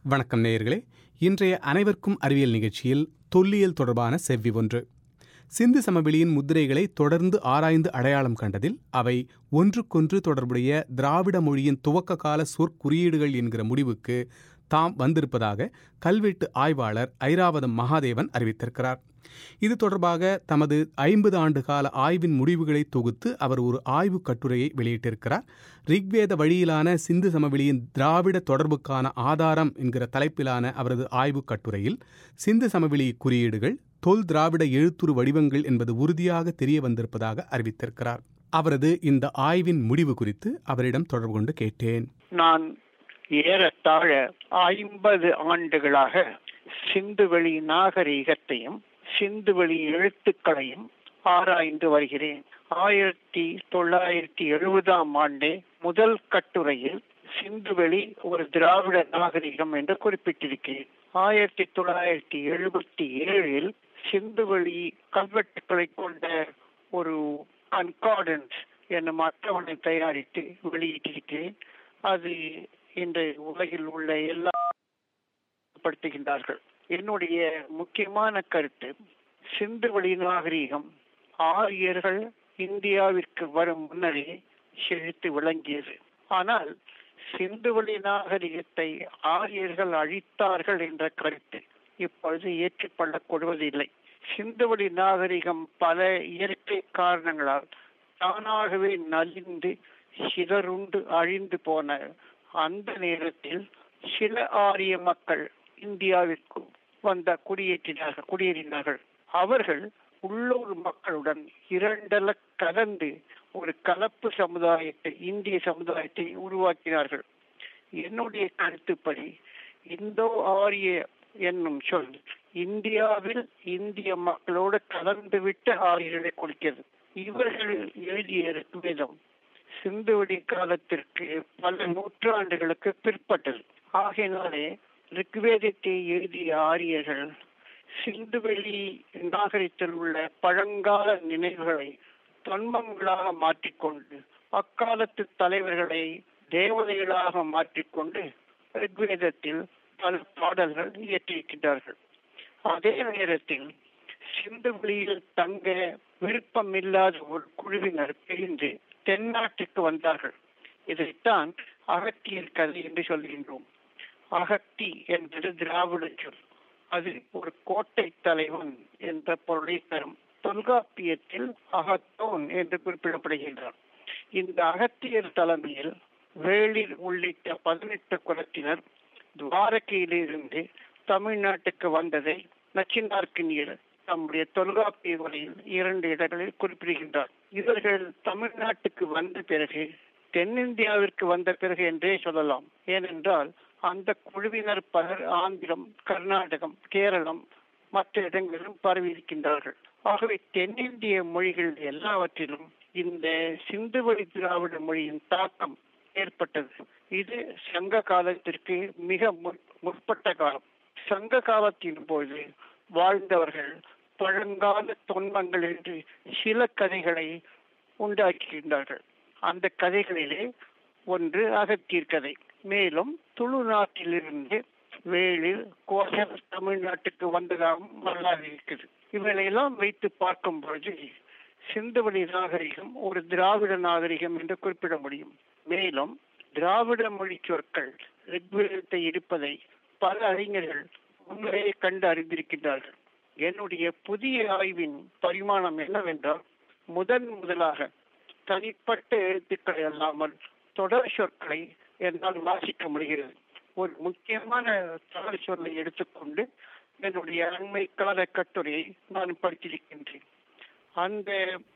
வணக்கம் நேயர்களே இன்றைய அனைவருக்கும் அறிவியல் நிகழ்ச்சியில் தொல்லியல் தொடர்பான செவ்வி ஒன்று சிந்து சமவெளியின் முத்திரைகளை தொடர்ந்து ஆராய்ந்து அடையாளம் கண்டதில் அவை ஒன்றுக்கொன்று தொடர்புடைய திராவிட மொழியின் துவக்க கால சொற்குறியீடுகள் என்கிற முடிவுக்கு தாம் வந்திருப்பதாக கல்வெட்டு ஆய்வாளர் ஐராவதம் மகாதேவன் அறிவித்திருக்கிறார் இது தொடர்பாக தமது ஐம்பது ஆண்டு கால ஆய்வின் முடிவுகளை தொகுத்து அவர் ஒரு ஆய்வுக் கட்டுரையை வெளியிட்டிருக்கிறார் ரிக்வேத வழியிலான சிந்து சமவெளியின் திராவிட தொடர்புக்கான ஆதாரம் என்கிற தலைப்பிலான அவரது ஆய்வுக் கட்டுரையில் சிந்து சமவெளி குறியீடுகள் தொல் திராவிட எழுத்துரு வடிவங்கள் என்பது உறுதியாக தெரிய வந்திருப்பதாக அறிவித்திருக்கிறார் அவரது இந்த ஆய்வின் முடிவு குறித்து அவரிடம் தொடர்பு கொண்டு கேட்டேன் நான் ஏறத்தாழ ஐம்பது ஆண்டுகளாக சிந்துவெளி நாகரீகத்தையும் சிந்துவெளி எழுத்துக்களையும் ஆராய்ந்து வருகிறேன் ஆயிரத்தி தொள்ளாயிரத்தி எழுபதாம் ஆண்டே முதல் கட்டுரையில் சிந்துவெளி ஒரு திராவிட நாகரிகம் என்று குறிப்பிட்டிருக்கிறேன் ஆயிரத்தி தொள்ளாயிரத்தி எழுபத்தி ஏழில் சிந்துவெளி கல்வெட்டுக்களை கொண்ட ஒரு கன்கார்டன்ஸ் என்னும் அட்டவணை தயாரித்து வெளியிட்டிருக்கிறேன் அது இன்று உலகில் உள்ள எல்லா படுத்துகின்றார்கள் என்னுடைய முக்கியமான கருத்து சிந்துவெளி நாகரீகம் ஆரியர்கள் இந்தியாவிற்கு வரும் முன்னரே செழித்து விளங்கியது ஆனால் சிந்துவெளி நாகரிகத்தை ஆரியர்கள் அழித்தார்கள் என்ற கருத்து இப்பொழுது ஏற்றுக்கொள்ளப்படுவதில்லை சிந்துவெளி நாகரிகம் பல இயற்கை காரணங்களால் தானாகவே நலிந்து சிதறுண்டு அழிந்து போன அந்த நேரத்தில் சில ஆரிய மக்கள் இந்தியாவிற்கு வந்த குடியேற்றினார்கள் குடியேறினார்கள் அவர்கள் உள்ளூர் மக்களுடன் இரண்டல கலந்து ஒரு கலப்பு சமுதாயத்தை இந்திய சமுதாயத்தை உருவாக்கினார்கள் என்னுடைய கருத்துப்படி இந்தோ ஆரிய என்னும் சொல் இந்தியாவில் இந்திய மக்களோடு கலந்துவிட்டு ஆரியர்களை கொடுக்கிறது இவர்கள் எழுதிய ரிக்வேதம் சிந்துவெளி காலத்திற்கு பல நூற்றாண்டுகளுக்கு பிற்பட்டது ஆகையினாலே ரிக்வேதத்தை எழுதிய ஆரியர்கள் சிந்துவெளி நாகரிகத்தில் உள்ள பழங்கால நினைவுகளை தொன்மங்களாக மாற்றிக்கொண்டு அக்காலத்து தலைவர்களை தேவதைகளாக மாற்றிக்கொண்டு ரிக்வேதத்தில் பல பாடல்கள் இயற்றியிருக்கின்றார்கள் அதே நேரத்தில் சிந்துவெளியில் தங்க விருப்பமில்லாத ஒரு குழுவினர் பிரிந்து தென்னாட்டுக்கு வந்தார்கள் இதைத்தான் அகத்தியர் கதை என்று சொல்கின்றோம் அகத்தி என்பது திராவிட சொல் அது ஒரு கோட்டை தலைவன் என்ற பொருளை தரும் தொல்காப்பியத்தில் அகத்தோன் என்று குறிப்பிடப்படுகின்றார் இந்த அகத்தியர் தலைமையில் வேளிர் உள்ளிட்ட பதினெட்டு குலத்தினர் துவாரகையிலிருந்து தமிழ்நாட்டுக்கு வந்ததை நச்சினார்க்கினியர் தம்முடைய தொல்காப்பிய வரையில் இரண்டு இடங்களில் குறிப்பிடுகின்றார் இவர்கள் தமிழ்நாட்டுக்கு வந்த பிறகு தென்னிந்தியாவிற்கு வந்த பிறகு என்றே சொல்லலாம் ஏனென்றால் அந்த குழுவினர் பலர் ஆந்திரம் கர்நாடகம் கேரளம் மற்ற இடங்களிலும் பரவி இருக்கின்றார்கள் ஆகவே தென்னிந்திய மொழிகள் எல்லாவற்றிலும் இந்த சிந்துவெளி திராவிட மொழியின் தாக்கம் ஏற்பட்டது இது சங்க காலத்திற்கு மிக முற்பட்ட காலம் சங்க காலத்தின் போது வாழ்ந்தவர்கள் பழங்கால தொன்மங்கள் என்று சில கதைகளை உண்டாக்குகின்றார்கள் அந்த கதைகளிலே ஒன்று அகத்தீர் கதை மேலும் துளு நாட்டிலிருந்து வேளில் கோசல் தமிழ்நாட்டுக்கு வந்ததாகவும் வரலாறு இருக்குது இவைகளெல்லாம் வைத்து பார்க்கும் பொழுது சிந்துவெளி நாகரிகம் ஒரு திராவிட நாகரிகம் என்று குறிப்பிட முடியும் மேலும் திராவிட மொழி சொற்கள் ரிக்வேதத்தை இருப்பதை பல அறிஞர்கள் முன்னரே கண்டு அறிந்திருக்கின்றார்கள் என்னுடைய புதிய ஆய்வின் பரிமாணம் என்னவென்றால் முதன் முதலாக தனிப்பட்ட எழுத்துக்களை அல்லாமல் தொடர் சொற்களை என்னால் வாசிக்க முடிகிறது ஒரு முக்கியமான தொடர் சொல்லை எடுத்துக்கொண்டு என்னுடைய அண்மை கால கட்டுரையை நான் படித்திருக்கின்றேன் அந்த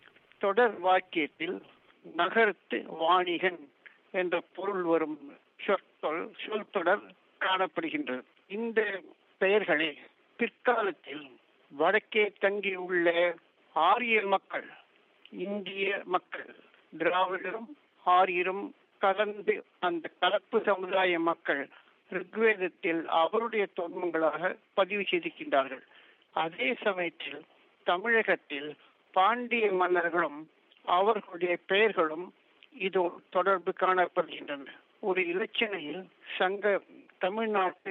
தொடர் வாக்கியத்தில் நகர்த்து வாணிகன் என்ற பொருள் வரும் சொற்கள் சொல் தொடர் காணப்படுகின்றது இந்த பெயர்களே பிற்காலத்தில் வடக்கே தங்கியுள்ள ஆரிய மக்கள் இந்திய மக்கள் திராவிடரும் ஆரியரும் கலந்து அந்த கலப்பு சமுதாய மக்கள் ரிக்வேதத்தில் அவருடைய தொன்மங்களாக பதிவு செய்திருக்கின்றார்கள் அதே சமயத்தில் தமிழகத்தில் பாண்டிய மன்னர்களும் அவர்களுடைய பெயர்களும் இதோடு தொடர்பு காணப்படுகின்றன ஒரு இலச்சினையில் சங்க தமிழ்நாட்டு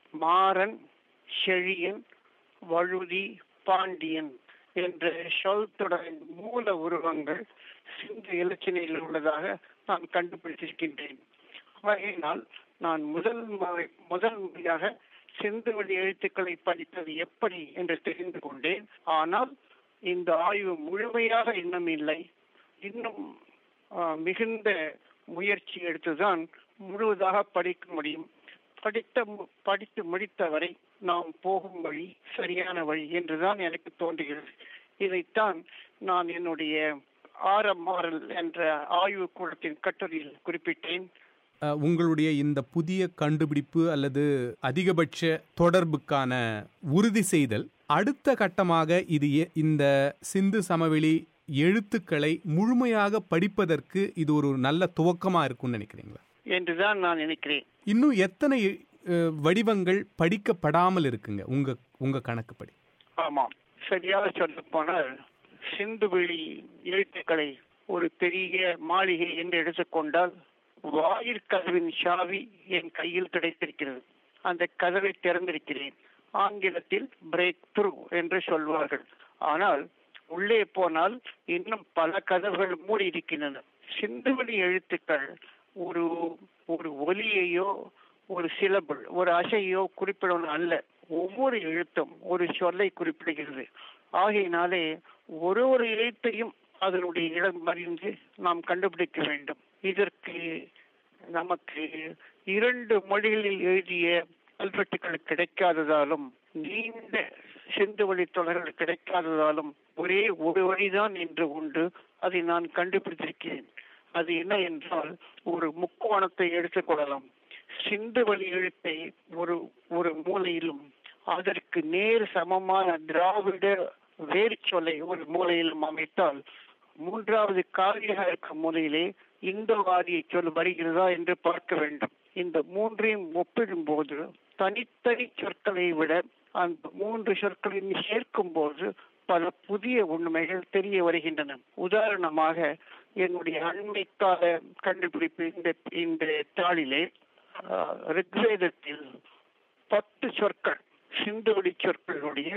மாறன் செழியன் வழுதி பாண்டியன் என்ற சொல் தொடரின் மூல உருவங்கள் சிந்து இலச்சினையில் உள்ளதாக நான் கண்டுபிடித்திருக்கின்றேன் ஆகையினால் நான் முதல் முறை- முதல் முறையாக சிந்து வழி எழுத்துக்களை படித்தது எப்படி என்று தெரிந்து கொண்டேன் ஆனால் இந்த ஆய்வு முழுமையாக இன்னும் இல்லை இன்னும் ஆ, மிகுந்த முயற்சி எடுத்துதான் முழுவதாக படிக்க முடியும் படித்த மு- படித்து முடித்தவரை நாம் போகும் வழி சரியான வழி என்றுதான் எனக்கு தோன்றுகிறது இதைத்தான் நான் என்னுடைய ஆரம்மாறல் என்ற ஆய்வு கூடத்தின் கட்டுரையில் குறிப்பிட்டேன் அஹ், உங்களுடைய இந்த புதிய கண்டுபிடிப்பு அல்லது அதிகபட்ச தொடர்புக்கான உறுதி செய்தல் அடுத்த கட்டமாக இது எ- இந்த சிந்து சமவெளி எழுத்துக்களை முழுமையாக படிப்பதற்கு இது ஒரு நல்ல துவக்கமா இருக்கும்னு நினைக்கிறீங்களா என்றுதான் நான் நினைக்கிறேன் இன்னும் எத்தனை அஹ், வடிவங்கள் படிக்கப்படாமல் இருக்குங்க உங்க உங்க கணக்குப்படி ஆமாம் சரியாக சொல்ல போனால் சிந்துவெளி எழுத்துக்களை ஒரு பெரிய மாளிகை என்று எடுத்துக்கொண்டால் வாயிற்கதவின் சாவி என் கையில் கிடைத்திருக்கிறது அந்த கதவை திறந்திருக்கிறேன் ஆங்கிலத்தில் பிரேக் த்ரூ என்று சொல்வார்கள் ஆனால் உள்ளே போனால் இன்னும் பல கதவுகள் மூடி இருக்கின்றன சிந்துவெளி எழுத்துக்கள் ஒரு ஒரு ஒலியையோ ஒரு சிலபிள் ஒரு அசையோ குறிப்பிடணும் அல்ல ஒவ்வொரு எழுத்தும் ஒரு சொல்லை குறிப்பிடுகிறது ஆகையினாலே ஒரு ஒரு எழுத்தையும் அதனுடைய இடம் அறிந்து நாம் கண்டுபிடிக்க வேண்டும் இதற்கு நமக்கு இரண்டு மொழிகளில் எழுதிய கல்வெட்டுகள் கிடைக்காததாலும் நீண்ட சிந்து வழி தொடர்கள் கிடைக்காததாலும் ஒரே ஒரு வழிதான் என்று உண்டு அதை நான் கண்டுபிடித்திருக்கிறேன் அது என்ன என்றால் ஒரு முக்கோணத்தை எடுத்துக்கொள்ளலாம் சிந்து வழி எழுத்தை ஒரு ஒரு மூலையிலும் அதற்கு நேர் சமமான திராவிட வேறு சொல்லை ஒரு மூலையிலும் அமைத்தால் மூன்றாவது காரியாக இருக்கும் மூலையிலே இந்தோ ஆரிய சொல் வருகிறதா என்று பார்க்க வேண்டும் இந்த மூன்றையும் ஒப்பிடும்போது தனித்தனி சொற்களை விட அந்த மூன்று சொற்களையும் சேர்க்கும் போது பல புதிய உண்மைகள் தெரிய வருகின்றன உதாரணமாக என்னுடைய அண்மை கால கண்டுபிடிப்பு இந்த இந்த தாளிலே ஆஹ், ரிக்வேதத்தில் பத்து சொற்கள் சிந்துவெளி சொற்களுடைய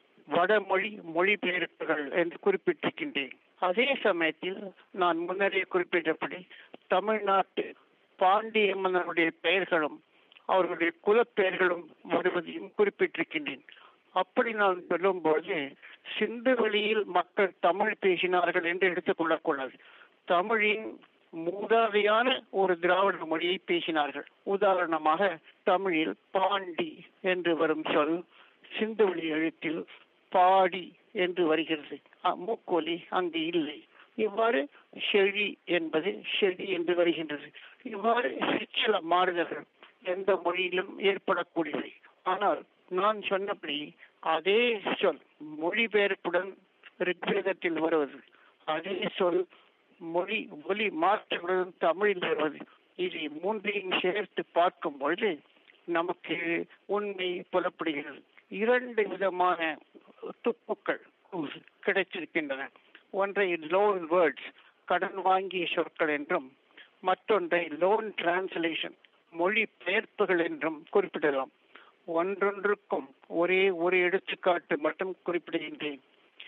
வடமொழி மொழிபெயர்ப்புகள் என்று குறிப்பிட்டிருக்கின்றேன் அதே சமயத்தில் நான் முன்னரே குறிப்பிட்டபடி தமிழ்நாட்டு பாண்டிய மன்னருடைய பெயர்களும் அவர்களுடைய குலப்பெயர்களும் வருவதையும் குறிப்பிட்டிருக்கின்றேன் அப்படி நான் சொல்லும்போது சிந்து வழியில் மக்கள் தமிழ் பேசினார்கள் என்று எடுத்துக்கொள்ளக்கூடாது தமிழின் மூதாதையான ஒரு திராவிட மொழியை பேசினார்கள் உதாரணமாக தமிழில் பாண்டி என்று வரும் சொல் சிந்துவெளி எழுத்தில் பாடி என்று வருகிறது அ- மூக்கொலி அங்கு இல்லை இவ்வாறு செழி என்பது செடி என்று வருகின்றது இவ்வாறு சிற்சில மாறுதல்கள் எந்த மொழியிலும் ஏற்படக்கூடியவை ஆனால் நான் சொன்னபடி அதே சொல் மொழிபெயர்ப்புடன் ரிக்வேதத்தில் வருவது அதே சொல் மொழி ஒலி மாற்றங்களுடன் தமிழில் வருவது இதை மூன்றையும் சேர்த்து பார்க்கும் பொழுது நமக்கு உண்மை புலப்படுகிறது இரண்டு விதமான துப்புக்கள் clues கிடைத்திருக்கின்றன ஒன்றை லோன் வேர்ட்ஸ் கடன் வாங்கிய சொற்கள் என்றும் மற்றொன்றை லோன் டிரான்ஸ்லேஷன் மொழி பெயர்ப்புகள் என்றும் குறிப்பிடலாம் ஒன்றொன்றுக்கும் ஒரே ஒரு எடுத்துக்காட்டு மட்டும் குறிப்பிடுகின்றேன்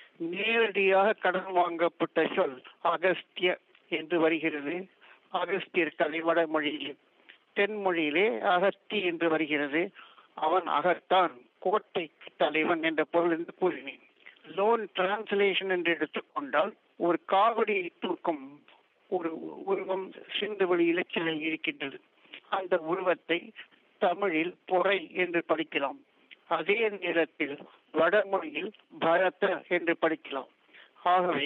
நேரடியாக கடன் வாங்கப்பட்ட சொல் அகஸ்திய என்று வருகிறது அகஸ்தியர் கதை வடமொழியில் தென்மொழியிலே அகஸ்தி என்று வருகிறது அவன் அகத்தான் கோட்டை தலைவன் என்ற பொருள் என்று கூறினேன் லோன் டிரான்ஸ்லேஷன் என்று எடுத்துக்கொண்டால் ஒரு காவடியை தூக்கும் ஒரு உருவம் சிந்துவெளி இலக்கியம் இருக்கின்றது அந்த உருவத்தை தமிழில் பொறை என்று படிக்கலாம் அதே நேரத்தில் வடமொழியில் பரத என்று படிக்கலாம் ஆகவே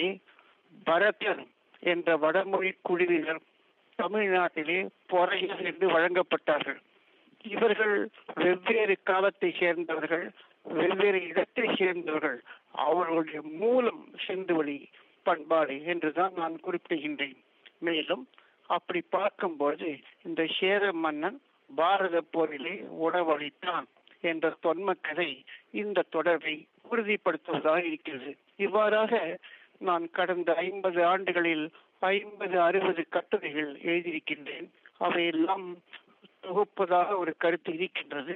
பரதன் என்ற வடமொழி குழுவினர் தமிழ்நாட்டிலே பொறையர் என்று வழங்கப்பட்டார்கள் இவர்கள் வெவ்வேறு காலத்தை சேர்ந்தவர்கள் வெவ்வேறு இடத்தை சேர்ந்தவர்கள் அவர்களுடைய மூலம் சிந்துவெளி பண்பாடு என்றுதான் நான் குறிப்பிடுகின்றேன் மேலும் அப்படி பார்க்கும்போது இந்த சேர மன்னன் பாரத போரிலே உணவளித்தான் என்ற தொன்ம கதை இந்த தொடர்பை உறுதிப்படுத்துவதாக இருக்கிறது இவ்வாறாக நான் கடந்த ஐம்பது ஆண்டுகளில் ஐம்பது அறுபது கட்டுரைகள் எழுதியிருக்கின்றேன் அவையெல்லாம் தொகுப்பதாக ஒரு கருத்து இருக்கின்றது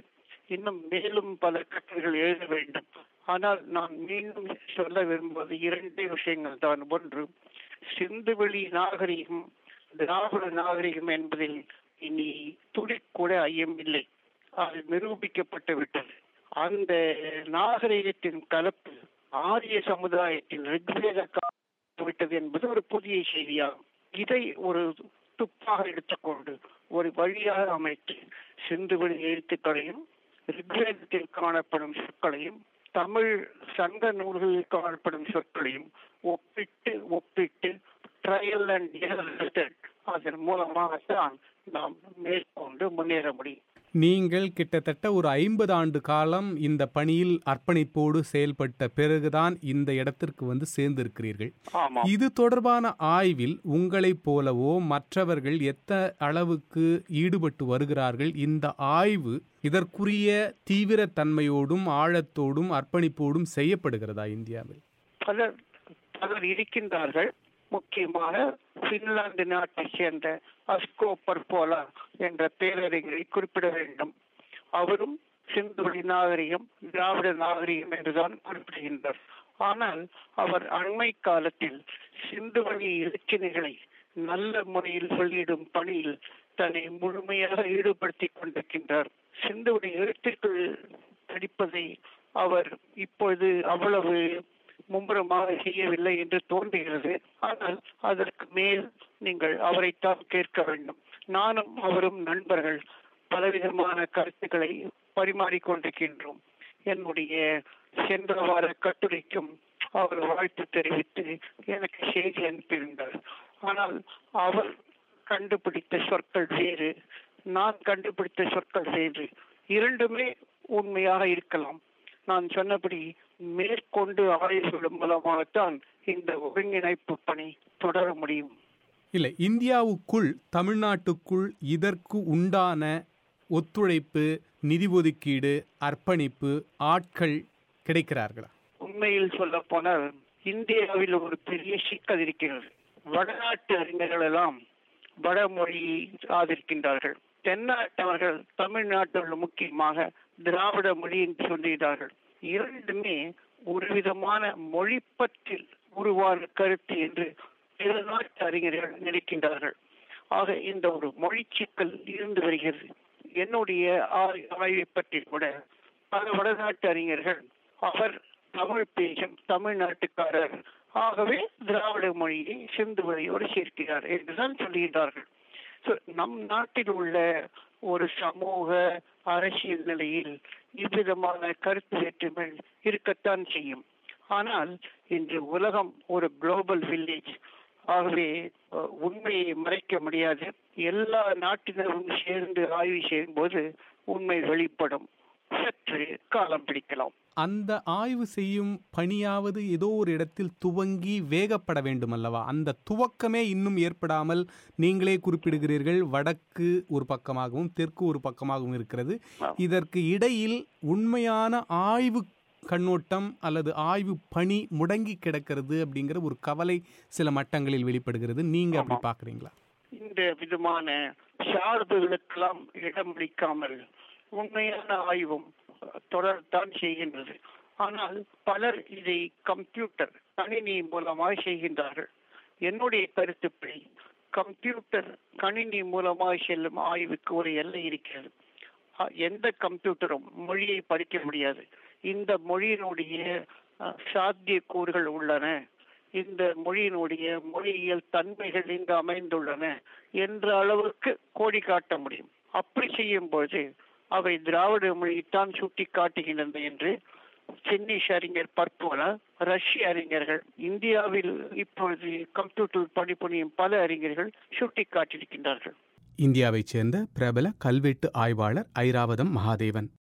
இன்னும் மேலும் பல கட்டுரைகள் எழுத வேண்டும் ஆனால் நான் மீண்டும் சொல்ல விரும்புவது இரண்டே விஷயங்கள் தான் ஒன்று சிந்துவெளி நாகரிகம் திராவிட நாகரிகம் என்பதில் இனி துளிக்கூட ஐயம் இல்லை அது நிரூபிக்கப்பட்டு விட்டது அந்த நாகரிகத்தின் கலப்பு ஆரிய சமுதாயத்தின் ரிக்வேத விட்டது என்பது ஒரு புதிய செய்தியாகும் இதை ஒரு துப்பாக எடுத்துக்கொண்டு ஒரு வழியாக அமைத்து சிந்துவெளி எழுத்துக்களையும் ரிக்வேதத்தில் காணப்படும் சொற்களையும் தமிழ் சங்க நூல்களில் காணப்படும் சொற்களையும் ஒப்பிட்டு ஒப்பிட்டு ட்ரையல் அண்ட் அதன் மூலமாகத்தான் நாம் மேற்கொண்டு முன்னேற முடியும் நீங்கள் கிட்டத்தட்ட ஒரு ஐம்பது ஆண்டு காலம் இந்த பணியில் அர்ப்பணிப்போடு செயல்பட்ட பிறகுதான் இந்த இடத்திற்கு வந்து சேர்ந்திருக்கிறீர்கள் ஆமா இது தொடர்பான ஆய்வில் உங்களைப் போலவோ மற்றவர்கள் எத்த அளவுக்கு ஈடுபட்டு வருகிறார்கள் இந்த ஆய்வு இதற்குரிய தீவிரத்தன்மையோடும் ஆழத்தோடும் அர்ப்பணிப்போடும் செய்யப்படுகிறதா இந்தியாவில் பலர் பலர் இருக்கின்றார்கள் முக்கியமாக பின்லாந்து நாட்டைச் சேர்ந்த அஸ்கோ பர்போலா என்ற பேரறிஞரை குறிப்பிட வேண்டும் அவரும் சிந்துவெளி நாகரிகம் திராவிட நாகரிகம் என்றுதான் குறிப்பிடுகின்றார் ஆனால் அவர் அண்மை காலத்தில் சிந்துவெளி இலக்கியங்களை நல்ல முறையில் வெளியிடும் பணியில் தன்னை முழுமையாக ஈடுபடுத்திக் கொண்டிருக்கின்றார் சிந்துவெளி எழுத்துக்கள் படிப்பதை அவர் இப்பொழுது அவ்வளவு மும்முரமாக செய்யவில்லை என்று தோன்றுகிறது ஆனால் அதற்கு மேல் நீங்கள் அவரைத்தான் கேட்க வேண்டும் நானும் அவரும் நண்பர்கள் பலவிதமான கருத்துக்களை பரிமாறிக்கொண்டிருக்கின்றோம் என்னுடைய சென்ற வார கட்டுரைக்கும் அவர் வாழ்த்து தெரிவித்து எனக்கு செய்தி அனுப்பியிருந்தார் ஆனால் அவர் கண்டுபிடித்த சொற்கள் வேறு நான் கண்டுபிடித்த சொற்கள் வேறு இரண்டுமே உண்மையாக இருக்கலாம் நான் சொன்னபடி மேற்கொண்டு ஆய்வுகள் மூலமாகத்தான் இந்த ஒருங்கிணைப்பு பணி தொடர முடியும் இல்லை இந்தியாவுக்குள் தமிழ்நாட்டுக்குள் இதற்கு உண்டான ஒத்துழைப்பு நிதி ஒதுக்கீடு அர்ப்பணிப்பு ஆட்கள் கிடைக்கிறார்களா உண்மையில் சொல்ல போனால் இந்தியாவில் ஒரு பெரிய சிக்கல் இருக்கிறது வடநாட்டு அறிஞர்கள் எல்லாம் வடமொழியை ஆதரிக்கின்றார்கள் தென்னாட்டவர்கள் தமிழ்நாட்டில் முக்கியமாக திராவிட மொழி என்று சொல்லுகிறார்கள் இரண்டுமே ஒரு விதமான மொழிப்பற்றில் உருவான கருத்து என்று பிற நாட்டு அறிஞர்கள் நினைக்கின்றார்கள் ஆக இந்த ஒரு மொழி சிக்கல் இருந்து வருகிறது என்னுடைய ஆய்- ஆய்வை பற்றி கூட பல வடநாட்டு அறிஞர்கள் அவர் தமிழ் பேசும் தமிழ்நாட்டுக்காரர் ஆகவே திராவிட மொழியை சிந்து வழியோடு சேர்க்கிறார் என்றுதான் சொல்லுகிறார்கள் So, நம் நாட்டில் உள்ள ஒரு சமூக அரசியல் நிலையில் இவ்விதமான கருத்து வேற்றுமை இருக்கத்தான் செய்யும் ஆனால் இன்று உலகம் ஒரு குளோபல் வில்லேஜ் ஆகவே அஹ், உண்மையை மறைக்க முடியாது எல்லா நாட்டினரும் சேர்ந்து ஆய்வு செய்யும் போது உண்மை வெளிப்படும் சற்று காலம் பிடிக்கலாம் அந்த ஆய்வு செய்யும் பணியாவது ஏதோ ஒரு இடத்தில் துவங்கி வேகப்பட வேண்டும் அல்லவா அந்த துவக்கமே இன்னும் ஏற்படாமல் நீங்களே குறிப்பிடுகிறீர்கள் வடக்கு ஒரு பக்கமாகவும் தெற்கு ஒரு பக்கமாகவும் இருக்கிறது ஆம். இதற்கு இடையில் உண்மையான ஆய்வு கண்ணோட்டம் அல்லது ஆய்வு பணி முடங்கி கிடக்கிறது அப்படிங்கிற ஒரு கவலை சில மட்டங்களில் வெளிப்படுகிறது நீங்க அப்படி ஆமாம். பாக்குறீங்களா இந்த விதமான சார்புகளுக்கெல்லாம் இடமளிக்காமல் உண்மையான ஆய்வும் தொடர்தான் செய்கின்றது ஆனால் பலர் இதை கம்ப்யூட்டர் கணினி மூலமாக செய்கின்றார்கள் என்னுடைய கருத்துப்படி கம்ப்யூட்டர் கணினி மூலமாக செல்லும் ஆய்வுக்கு ஒரு எல்லை இருக்கிறது அஹ், எந்த கம்ப்யூட்டரும் மொழியை படிக்க முடியாது இந்த மொழியினுடைய அஹ், சாத்தியக்கூறுகள் உள்ளன இந்த மொழியினுடைய மொழியியல் தன்மைகள் இங்கு அமைந்துள்ளன என்ற அளவுக்கு கோடி காட்ட முடியும் அப்படி செய்யும் பொழுது அவை திராவிட மொழியைத்தான் சுட்டி காட்டுகின்றன என்று சென்னிஷ் அறிஞர் பற்போல ரஷ்ய அறிஞர்கள் இந்தியாவில் இப்பொழுது கம்ப்யூட்டர் பணிபுரியும் பல அறிஞர்கள் சுட்டி காட்டியிருக்கின்றார்கள் இந்தியாவைச் சேர்ந்த பிரபல கல்வெட்டு ஆய்வாளர் ஐராவதம் மகாதேவன்